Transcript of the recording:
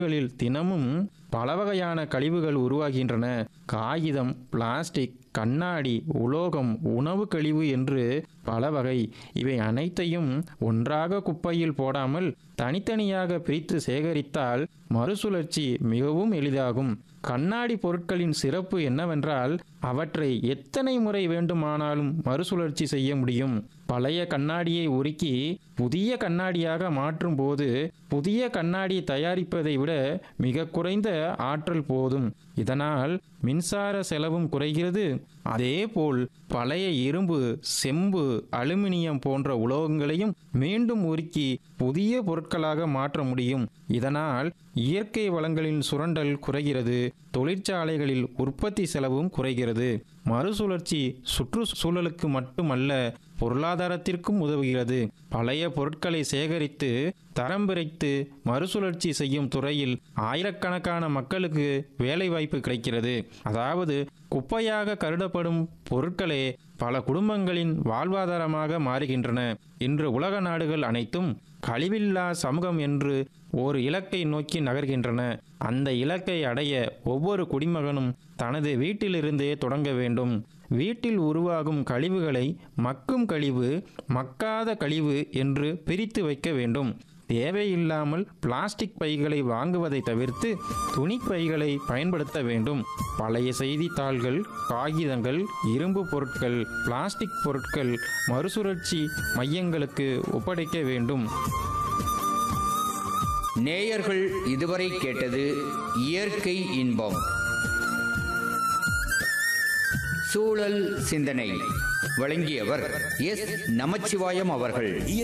களில் தினமும் பல வகையான கழிவுகள் உருவாகின்றன காகிதம் பிளாஸ்டிக் கண்ணாடி உலோகம் உணவு கழிவு என்று பல வகை இவை அனைத்தையும் ஒன்றாக குப்பையில் போடாமல் தனித்தனியாக பிரித்து சேகரித்தால் மறுசுழற்சி மிகவும் எளிதாகும் கண்ணாடி பொருட்களின் சிறப்பு என்னவென்றால் அவற்றை எத்தனை முறை வேண்டுமானாலும் மறுசுழற்சி செய்ய முடியும் பழைய கண்ணாடியை உருக்கி புதிய கண்ணாடியாக மாற்றும் போது புதிய கண்ணாடி தயாரிப்பதை விட மிக குறைந்த ஆற்றல் போதும் இதனால் மின்சார செலவும் குறைகிறது அதேபோல் பழைய இரும்பு செம்பு அலுமினியம் போன்ற உலோகங்களையும் மீண்டும் உருக்கி புதிய பொருட்களாக மாற்ற முடியும் இதனால் இயற்கை வளங்களின் சுரண்டல் குறைகிறது தொழிற்சாலைகளில் உற்பத்தி செலவும் குறைகிறது மறுசுழற்சி சுற்றுச்சூழலுக்கு மட்டுமல்ல பொருளாதாரத்திற்கும் உதவுகிறது பழைய பொருட்களை சேகரித்து தரம் பிரித்து மறுசுழற்சி செய்யும் துறையில் ஆயிரக்கணக்கான மக்களுக்கு வேலைவாய்ப்பு கிடைக்கிறது அதாவது குப்பையாக கருதப்படும் பொருட்களே பல குடும்பங்களின் வாழ்வாதாரமாக மாறுகின்றன இன்று உலக நாடுகள் அனைத்தும் கழிவில்லா சமூகம் என்று ஒரு இலக்கை நோக்கி நகர்கின்றன அந்த இலக்கை அடைய ஒவ்வொரு குடிமகனும் தனது வீட்டிலிருந்தே தொடங்க வேண்டும் வீட்டில் உருவாகும் கழிவுகளை மக்கும் கழிவு மக்காத கழிவு என்று பிரித்து வைக்க வேண்டும் தேவையில்லாமல் பிளாஸ்டிக் பைகளை வாங்குவதை தவிர்த்து துணி பைகளை பயன்படுத்த வேண்டும் பழைய செய்தித்தாள்கள் காகிதங்கள் இரும்பு பொருட்கள் பிளாஸ்டிக் பொருட்கள் மறுசுழற்சி மையங்களுக்கு ஒப்படைக்க வேண்டும் நேயர்கள் இதுவரை கேட்டது இயற்கை இன்பம் சூழல் சிந்தனை வழங்கியவர் எஸ் நமச்சிவாயம் அவர்கள்